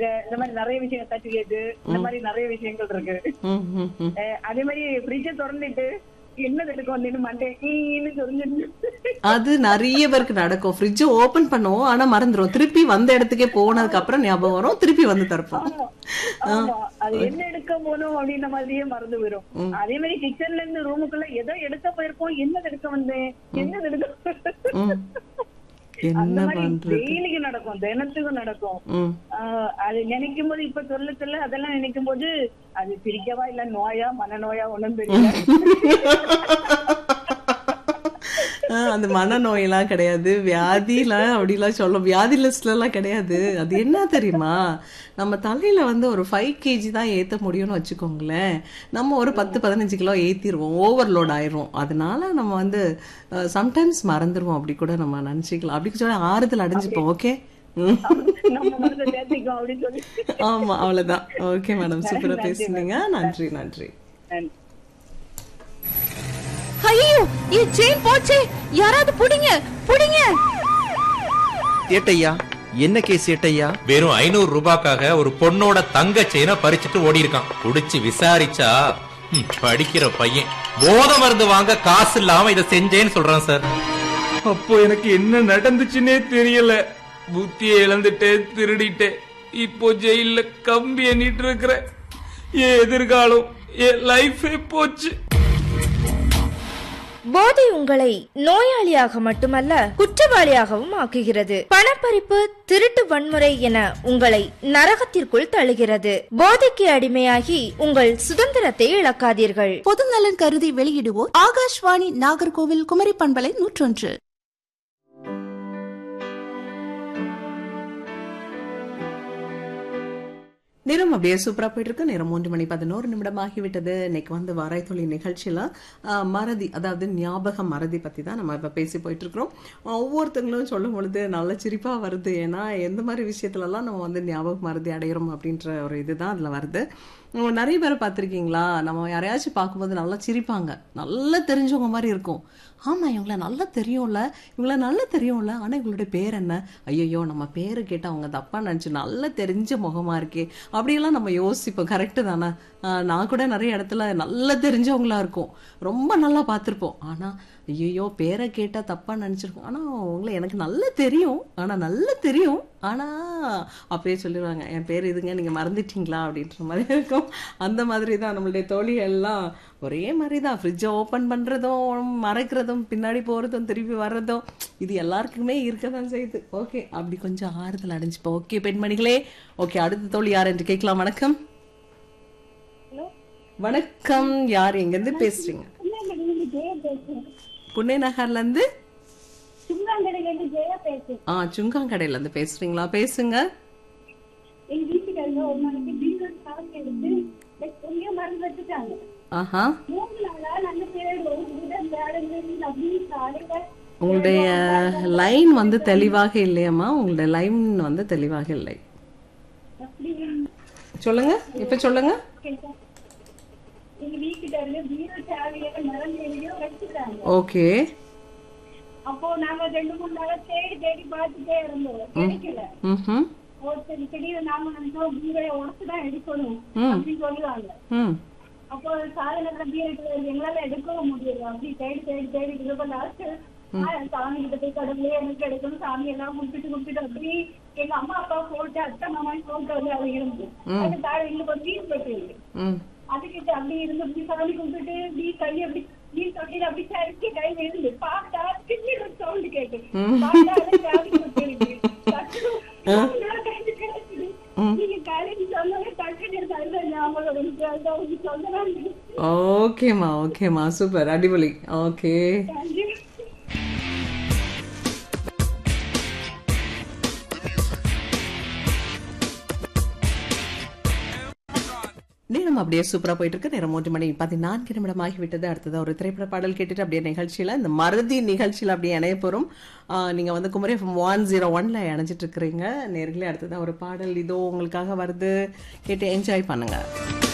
நகை இந்த மாதிரி நிறைய விஷயம் சர்டிபிகேட் இந்த மாதிரி நிறைய விஷயங்கள் இருக்கு ம், ம், ம். அஹ் அதே மாதிரி ஃப்ரிட்ஜ திறந்துட்டு என்னது எடுக்க வந்தேன்னு மண்டேன் ஈன்னு சொல்லிட்டு அது நிறைய பேருக்கு நடக்கும் ஃப்ரிட்ஜ் ஓபன் பண்ணுவோம் ஆனா மறந்துரும் திருப்பி வந்த இடத்துக்கே போனதுக்கு அப்புறம் ஞாபகம் வரும் திருப்பி வந்து திறப்போம் ஆமா அது என்ன எடுக்க போனோம் அப்படின்ற மாதிரியே மறந்து போயிரும் அதே மாதிரி கிச்சன்ல இருந்து ரூமுக்குள்ள ஏதோ எடுக்க போயிருக்கோம் என்னது எடுக்க வந்தேன் என்னது எடுக்க ம். அந்த என்ன மாதிரி பண்றது டெய்லிக்கு நடக்கும் தினத்துக்கும் நடக்கும் ம். ஆஹ் அது நினைக்கும் போது இப்ப சொல்ல சொல்ல அதெல்லாம் நினைக்கும் போது அது பிரிக்கவா இல்ல நோயா மனநோயா ஒண்ணும் தெரியல ஆ, அந்த மனநோயெல்லாம் கிடையாது வியாதிலாம் அப்படிலாம் சொல்ல வியாதி லிஸ்ட்ல எல்லாம் கிடையாது அது என்ன தெரியுமா நம்ம தலையில வந்து ஒரு ஃபைவ் கேஜி தான் ஏத்த முடியும்னு வச்சுக்கோங்களேன் நம்ம ஒரு பத்து பதினஞ்சு கிலோ ஏத்திடுவோம் ஓவர்லோட் ஆயிரும் அதனால நம்ம வந்து சம்டைம்ஸ் மறந்துருவோம் அப்படி கூட நம்ம நினைச்சுக்கலாம் அப்படி சொல்லி ஆறுதல் அடைஞ்சுப்போம் ஓகே நம்ம மனசை தேர்த்திக்கும் அப்படின்னு சொல்லி ஆமா அவ்வளவுதான் ஓகே மேடம் சூப்பரா பேசுனீங்க நன்றி நன்றி ஐயோ என் செயின் போச்சே யாராவது புடிங்க புடிங்க ஏட்டையா என்ன கேஸ் ஏட்டையா வெறும் ஐநூறு ரூபாய்க்காக ஒரு பொண்ணோட தங்க செயினை பறிச்சுட்டு ஓடி இருக்கான் குடிச்சு விசாரிச்சா ம், படிக்கிற பையன் போத மருந்து வாங்க காசு இல்லாம இதை செஞ்சேன்னு சொல்றான் சார் அப்போ எனக்கு என்ன நடந்துச்சுன்னே தெரியல புத்தியை இழந்துட்டேன் திருடிட்டேன் இப்போ ஜெயில கம்பி எண்ணிட்டு இருக்கிறேன் என் எதிர்காலம் என் லைஃபே போச்சு போதை உங்களை நோயாளியாக மட்டுமல்ல குற்றவாளியாகவும் ஆக்குகிறது பணப்பறிப்பு திருட்டு வன்முறை என உங்களை நரகத்திற்குள் தள்ளுகிறது போதைக்கு அடிமையாகி உங்கள் சுதந்திரத்தை இழக்காதீர்கள் பொதுநலன் கருதி வெளியிடுவோர் ஆகாஷ்வாணி நாகர்கோவில் குமரி பண்பலை நூற்றொன்று நேரம் அப்படியே சூப்பரா போயிட்டு இருக்கு நேரம் மூன்று மணி பதினோரு நிமிடம் ஆகிவிட்டது இன்னைக்கு வந்து வரைத்தொழி நிகழ்ச்சியில ஆஹ், மறதி அதாவது ஞாபக மறதி பத்தி தான் நம்ம இப்ப பேசி போயிட்டு இருக்கிறோம் ஆஹ், ஒவ்வொருத்தங்களும் சொல்லும் பொழுது நல்ல சிரிப்பா வருது ஏன்னா எந்த மாதிரி விஷயத்துல எல்லாம் நம்ம வந்து ஞாபக மறதி அடையிறோம் அப்படின்ற ஒரு இதுதான் அதுல வருது உம், நிறைய பேரை பார்த்திருக்கீங்களா நம்ம யாரையாச்சும் பார்க்கும்போது நல்லா சிரிப்பாங்க நல்லா தெரிஞ்சவங்க மாதிரி இருக்கும் ஆமா இவங்கள நல்லா தெரியும்ல இவங்கள நல்லா தெரியும்ல ஆனா இவங்களுடைய பேர் என்ன ஐயோ நம்ம பேரு கேட்டு அவங்க தப்பா நினைச்சு நல்லா தெரிஞ்ச முகமா இருக்கே அப்படியெல்லாம் நம்ம யோசிப்போம் கரெக்டு தானே ஆஹ் நான் கூட நிறைய இடத்துல நல்லா தெரிஞ்சவங்களா இருக்கும் ரொம்ப நல்லா பார்த்துருப்போம் ஆனா ஐயோ பேரை கேட்டா தப்பா நினைச்சிருக்கோம் ஆனா உங்களை எனக்கு நல்லா தெரியும் ஆனா நல்லா தெரியும் ஆனா அப்படியே சொல்லிடுவாங்க என் பேர் இதுங்க நீங்க மறந்துட்டீங்களா அப்படின்ற மாதிரி இருக்கும் அந்த மாதிரி தான் நம்மளுடைய தோழிகள்லாம் ஒரே மாதிரி தான் ஃப்ரிட்ஜை ஓப்பன் பண்ணுறதும் மறைக்கிறதும் பின்னாடி போகிறதும் திருப்பி வர்றதும் இது எல்லாருக்குமே இருக்க தான் செய்யுது ஓகே அப்படி கொஞ்சம் ஆறுதல் அடைஞ்சுப்போம் ஓகே பெண்மணிகளே ஓகே அடுத்த தோழி யார் என்று கேட்கலாம் வணக்கம் வணக்கம் யார் எங்கேருந்து பேசுறீங்க புண்ணே நகர்ல இருந்து சுங்காங்கடையில ஜெயா பேசுறேன் ஆ சுங்காங்கடையில இருந்து பேசுறீங்களா பேசுங்க எங்க வீட்டுக்காரங்க ஒரு நாளைக்கு பீரோல் சாவி எடுத்து எங்கேயோ மறந்து வச்சுட்டாங்க ஆஹா மூணு நாளா நாங்க தேடுவோம் இதுதான் தேடுங்க அப்படின்னு காலையில உங்களுடைய லைன் வந்து தெளிவாக இல்லையம்மா உங்களுடைய லைன் வந்து தெளிவாக இல்லை அப்படி சொல்லுங்க இப்ப சொல்லுங்க கேட்டேன். எங்க வீட்டுக்காரங்க பீரோ சாவியை மறந்து எங்கேயோ வச்சுட்டாங்க ஓகே அப்போ நாங்க ரெண்டு மூணு நாளா தேடி தேடி பார்த்துட்டே இருந்தோம் கிடைக்கல ம் ஒருத்தர் திடீர்னு நாங்க நினைச்சோம் பீரோயை உடச்சுதான் எடுக்கணும் ம். அப்படின்னு சொல்லுவாங்க ம் அப்போ சாதனத்துல பீரோ எங்களால எடுக்கவும் முடியல அப்படி தேடி தேடி தேடி இருக்க லாஸ்ட் சாமி கிட்ட போய் கடவுளே எனக்கு எடுக்கணும் சாமி எல்லாம் கும்பிட்டு கும்பிட்டு அப்படி எங்க அம்மா அப்பா போட்டு அத்தை மாமா போட்டு வந்து அது இருந்து அது தாழ எங்களுக்கு ஒரு வீடு போட்டு இருக்கு ம் அதுக்கிட்ட அப்படி இருந்து அப்படி சாமி கும்பிட்டு அப்படி கை அப்படி நீ தொட்டில அப்படி சரிச்சு கை விழுந்து பார்த்தா திடீர்னு சவுண்ட் கேட்டு பார்த்தா அது சாமி கும்பிட்டு இருக்கு டக்குனு மூணு நாள் கழிச்சு கிடைச்சுது. நீங்க காலையில சொன்னவே டக்குனு எனக்கு அதுதான் ஞாபகம் வந்து அதுதான் உங்களுக்கு சொல்லலாம்னு ஓகேம்மா ஓகேம்மா சூப்பர் அடிபொலி ஓகே தேங்க்யூ நேரம் அப்படியே சூப்பரா போயிட்டு இருக்கு நேரம் மூன்று மணி பதினான்கு நிமிடம் ஆகிவிட்டது அடுத்தது ஒரு திரைப்பட பாடல் கேட்டுட்டு அப்படியே நிகழ்ச்சியில இந்த மருதி நிகழ்ச்சியில அப்படியே இணைய போறோம் ஆஹ் நீங்க வந்து குமரி ஒன் ஜீரோ ஒன்ல இணைஞ்சிட்டு இருக்கிறீங்க நேர்களே அடுத்தது ஒரு பாடல் இதோ உங்களுக்காக வருது கேட்டு என்ஜாய் பண்ணுங்க